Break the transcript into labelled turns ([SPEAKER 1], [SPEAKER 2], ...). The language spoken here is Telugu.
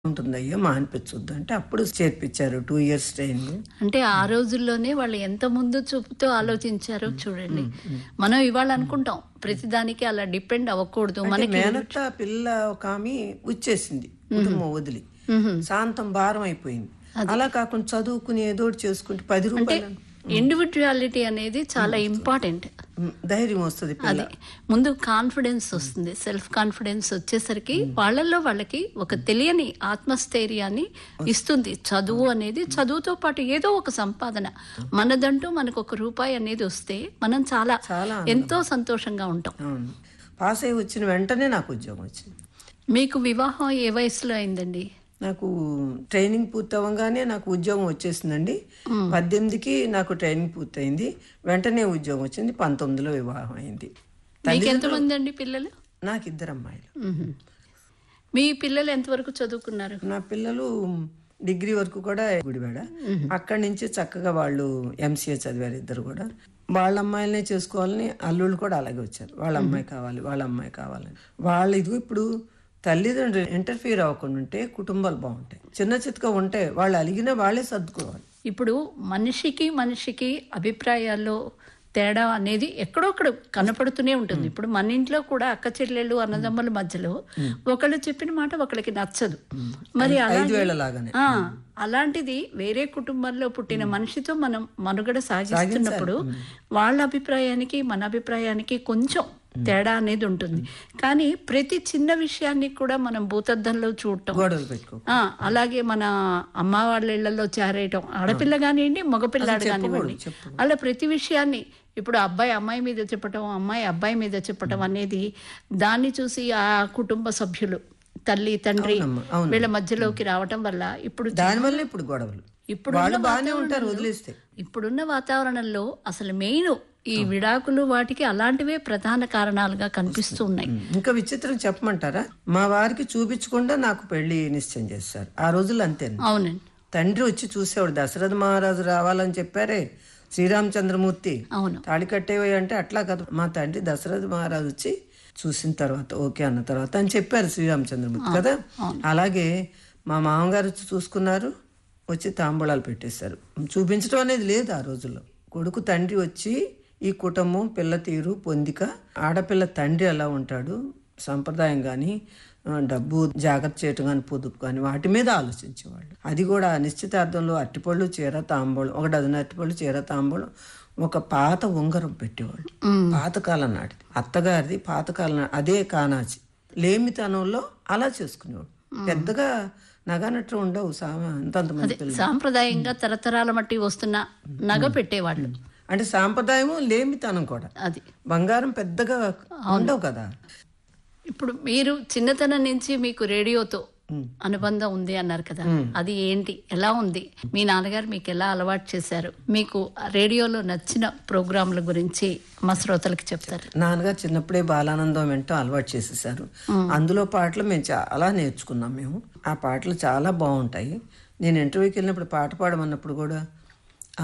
[SPEAKER 1] ఉంటుందయ్యా మానిపించొద్దు అంటే అప్పుడు చేర్పించారు టూ ఇయర్స్ ట్రైనింగ్
[SPEAKER 2] అంటే ఆ రోజుల్లోనే వాళ్ళు ఎంత ముందు చూపుతో ఆలోచించారో చూడండి మనం ఇవాళ అనుకుంటాం ప్రతిదానికి అలా డిపెండ్ అవ్వకూడదు
[SPEAKER 1] అంటే
[SPEAKER 2] మనకి
[SPEAKER 1] మేనత్త పిల్ల ఒక ఆమె వచ్చేసింది కుటుంబం వదిలి శాంతం భారం అయిపోయింది అలా కాకుండా చదువుకుని ఏదో ఒకటి చేసుకుంటే పది రూపాయలు
[SPEAKER 2] ఇండివిజువాలిటీ అనేది చాలా ఇంపార్టెంట్
[SPEAKER 1] ఉమ్, ధైర్యం వస్తుంది పిల్ల
[SPEAKER 2] అది ముందు కాన్ఫిడెన్స్ వస్తుంది సెల్ఫ్ కాన్ఫిడెన్స్ వచ్చేసరికి వాళ్ళల్లో వాళ్ళకి ఒక తెలియని ఆత్మస్థైర్యాన్ని ఇస్తుంది చదువు అనేది చదువుతో పాటు ఏదో ఒక సంపాదన మనదంటూ మనకు ఒక రూపాయి అనేది వస్తే మనం చాలా
[SPEAKER 1] చాలా
[SPEAKER 2] ఎంతో సంతోషంగా ఉంటాం
[SPEAKER 1] అవును పాస్ అయ్యి వచ్చిన వెంటనే నాకు ఉద్యోగం వచ్చింది
[SPEAKER 2] మీకు వివాహం ఏ వయసులో అయిందండి
[SPEAKER 1] నాకు ట్రైనింగ్ పూర్తి అవ్వగానే నాకు ఉద్యోగం వచ్చేసిందండి పద్దెనిమిదికి నాకు ట్రైనింగ్ పూర్తయింది వెంటనే ఉద్యోగం వచ్చింది పంతొమ్మిదిలో వివాహం అయింది
[SPEAKER 2] మీకు ఎంతమంది అండి పిల్లలు
[SPEAKER 1] నాకు ఇద్దరు అమ్మాయిలు
[SPEAKER 2] మ్మ్. మీ పిల్లలు ఎంతవరకు చదువుకున్నారు
[SPEAKER 1] నా పిల్లలు డిగ్రీ వరకు కూడా గుడివాడ అక్కడి నుంచి చక్కగా వాళ్ళు ఎంసీఏ చదివారు ఇద్దరు కూడా వాళ్ళ అమ్మాయిలనే చేసుకోవాలని అల్లుళ్ళు కూడా అలాగే వచ్చారు వాళ్ళ అమ్మాయి కావాలి వాళ్ళ అమ్మాయి కావాలని వాళ్ళు ఇది ఇప్పుడు తల్లిదండ్రులు ఇంటర్ఫియర్ అవ్వకుండా ఉంటే కుటుంబాలు బాగుంటాయి చిన్న చితక ఉంటే వాళ్ళు అలిగినా వాళ్ళే సర్దుకోవాలి
[SPEAKER 2] ఇప్పుడు మనిషికి మనిషికి అభిప్రాయాల్లో తేడా అనేది ఎక్కడొక్కడ కనపడుతూనే ఉంటుంది ఇప్పుడు మన ఇంట్లో కూడా అక్క చెల్లెళ్ళు అన్నదమ్ముల మధ్యలో ఒకళ్ళు చెప్పిన మాట ఒకళ్ళకి నచ్చదు మరి
[SPEAKER 1] ఐదు
[SPEAKER 2] అలాగే
[SPEAKER 1] వేల లాగానే
[SPEAKER 2] ఆ, అలాంటిది వేరే కుటుంబంలో పుట్టిన మనిషితో మనం మనుగడ సాగిస్తున్నప్పుడు వాళ్ళ అభిప్రాయానికి మన అభిప్రాయానికి కొంచెం తేడా అనేది ఉంటుంది కానీ ప్రతి చిన్న విషయాన్ని కూడా మనం భూతద్దంలో చూడటం
[SPEAKER 1] గొడవలు పెట్టుకో
[SPEAKER 2] ఆ, అలాగే మన అమ్మ వాళ్ళ ఇళ్లలో చేరేయటం ఆడపిల్ల కానివ్వండి మగపిల్లాడు కానివ్వండి అలా ప్రతి విషయాన్ని ఇప్పుడు అబ్బాయి అమ్మాయి మీద చెప్పటం అమ్మాయి అబ్బాయి మీద చెప్పటం అనేది దాన్ని చూసి ఆ కుటుంబ సభ్యులు తల్లి తండ్రి
[SPEAKER 1] అవును.
[SPEAKER 2] వీళ్ళ మధ్యలోకి రావటం వల్ల ఇప్పుడు
[SPEAKER 1] దానివల్ల ఇప్పుడు గొడవలు
[SPEAKER 2] ఇప్పుడు
[SPEAKER 1] వాళ్ళు బాగానే ఉంటారు వదిలేస్తే
[SPEAKER 2] ఇప్పుడున్న వాతావరణంలో అసలు మెయిన్ ఈ విడాకులు వాటికి అలాంటివే ప్రధాన కారణాలుగా కనిపిస్తూ ఉన్నాయి
[SPEAKER 1] ఇంకా విచిత్రం చెప్పమంటారా మా వారికి చూపించకుండా నాకు పెళ్లి నిశ్చయం చేశారు ఆ రోజుల్లో అంతే
[SPEAKER 2] అవునండి
[SPEAKER 1] తండ్రి వచ్చి చూసేవాడు దశరథ మహారాజు రావాలని చెప్పారే శ్రీరామచంద్రమూర్తి
[SPEAKER 2] అవును
[SPEAKER 1] తాళి కట్టేవి అంటే అట్లా కదా మా తండ్రి దశరథ మహారాజు వచ్చి చూసిన తర్వాత ఓకే అన్న తర్వాత అని చెప్పారు శ్రీరామచంద్రమూర్తి కదా అలాగే మా మామగారు వచ్చి చూసుకున్నారు వచ్చి తాంబూలాలు పెట్టేశారు చూపించడం అనేది లేదు ఆ రోజుల్లో కొడుకు తండ్రి వచ్చి ఈ కుటుంబం పిల్ల తీరు పొందిక ఆడపిల్ల తండ్రి ఎలా ఉంటాడు సంప్రదాయం కానీ డబ్బు జాగ్రత్త చేయటం కానీ పొదుపు కానీ వాటి మీద ఆలోచించేవాళ్ళు అది కూడా నిశ్చితార్థంలో అట్టిపళ్ళు చీర తాంబూలం ఒక డజన్ అట్టిపళ్ళు చీర తాంబూలం ఒక పాత ఉంగరం పెట్టేవాళ్ళు పాతకాలం నాటిది అత్తగారిది పాతకాలం నాటి అదే కానాచి లేమితనంలో అలా చేసుకునేవాడు పెద్దగా నగనట్టు ఉండవు సామా అంతంతమంది పిల్లలు
[SPEAKER 2] సాంప్రదాయంగా తరతరాల మట్టి వస్తున్న నగ పెట్టేవాళ్ళు
[SPEAKER 1] అంటే సాంప్రదాయము లేమితనం కూడా
[SPEAKER 2] అది
[SPEAKER 1] బంగారం పెద్దగా ఉండవు కదా
[SPEAKER 2] ఇప్పుడు మీరు చిన్నతనం నుంచి మీకు రేడియోతో అనుబంధం ఉంది అన్నారు కదా అది ఏంటి ఎలా ఉంది మీ నాన్నగారు మీకు ఎలా అలవాటు చేశారు మీకు రేడియోలో నచ్చిన ప్రోగ్రాంల గురించి మా శ్రోతలకు చెప్తారు
[SPEAKER 1] నాన్నగారు చిన్నప్పుడే బాలానందం వింటాం అలవాటు చేసేసారు అందులో పాటలు మేము చాలా నేర్చుకున్నాం మేము ఆ పాటలు చాలా బాగుంటాయి నేను ఇంటర్వ్యూకి వెళ్ళినప్పుడు పాట పాడమన్నప్పుడు కూడా